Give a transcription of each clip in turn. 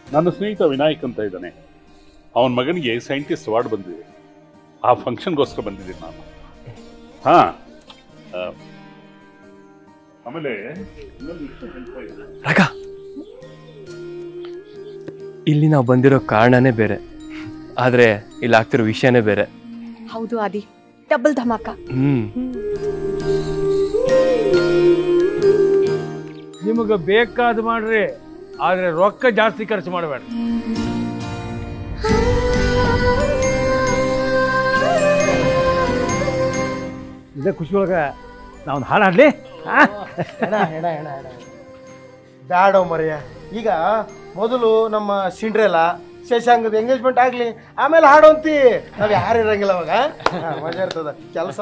ನನ್ನ ಸ್ನೇಹಿತ ವಿನಾಯಕ್ ಅಂತ ಇದ್ದಾನೆ ಅವನ ಮಗನಿಗೆ ಸೈಂಟಿಸ್ಟ್ ಅವಾರ್ಡ್ ಬಂದಿದೆ ಆ ಫಂಕ್ಷನ್ಗೋಸ್ಕರ ಬಂದಿದ್ದೀನಿ ನಾನು ಹಾ ಆ, ಆಮೇಲೆ ಇನ್ನೊಂದು ವಿಷಯ ಹೇಳ್ತಾ ಇದ್ದೆ. ರಾಗ ಇಲ್ಲಿ ನಾವು ಬಂದಿರೋ ಕಾರಣನೇ ಬೇರೆ ಆದ್ರೆ ಇಲ್ಲಿ ಆಗ್ತಿರೋ ವಿಷಯನೇ ಬೇರೆ ಹೌದು ಆದಿ ಡಬಲ್ ಧಮಾಕ ಹ್ಮ್ ನಿಮಗೆ ಬೇಕಾದ ಮಾಡ್ರಿ ಆದ್ರೆ ರೊಕ್ಕ ಜಾಸ್ತಿ ಖರ್ಚು ಮಾಡಬೇಡ ಇದೇ ಖುಷಿ ಒಳಗ ನಾವು ಹಾಡು ಹಾಡ್ಲಿ ಹೆಣ ಹೆಣ ಹೆಣ ಹೆಣ ಬ್ಯಾಡೋ ಮರೆಯ ಈಗ ಮೊದಲು ನಮ್ಮ ಸಿಂಡ್ರೆಲ ಶಶಾಂಕದ ಎಂಗೇಜ್ಮೆಂಟ್ ಆಗ್ಲಿ ಆಮೇಲೆ ಹಾಡೋಂತಿ ನಾವ್ ಯಾರು ಇರಂಗಿಲ್ಲ ಅವಾಗ ಹಾ, ಮಜಾ ಇರ್ತದ ಕೆಲಸ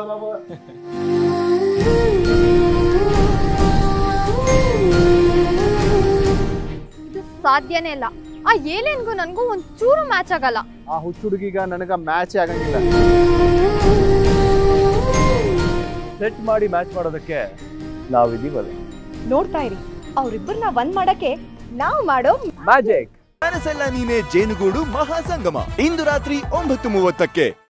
ಇದು ಸಾಧ್ಯನೇ ಇಲ್ಲ ಆ ಏಲಿಯನ್ಗೂ ನನಗೂ ಒಂಚೂರು ಮ್ಯಾಚ್ ಆಗಲ್ಲ ಆ ಹುಚ್ಚು ಹುಡುಗಿಗ ನನಗ ಮ್ಯಾಚ್ ಆಗಂಗಿಲ್ಲ ಸೆಟ್ ಮಾಡಿ ಮ್ಯಾಚ್ ಮಾಡೋದಕ್ಕೆ ನಾವಿದೀವಲ್ಲ ನೋಡ್ತಾ ಇರಿ ಅವ್ರಿಬ್ಬರನ್ನ ಒಂದ್ ಮಾಡಕ್ಕೆ ನಾವು ಮಾಡೋ ಮ್ಯಾಜಿಕ್ ಮನಸ್ಸೆಲ್ಲ ನೀನೆ ಜೇನುಗೂಡು ಮಹಾಸಂಗಮ ಇಂದು ರಾತ್ರಿ ಒಂಬತ್ತು ಮೂವತ್ತಕ್ಕೆ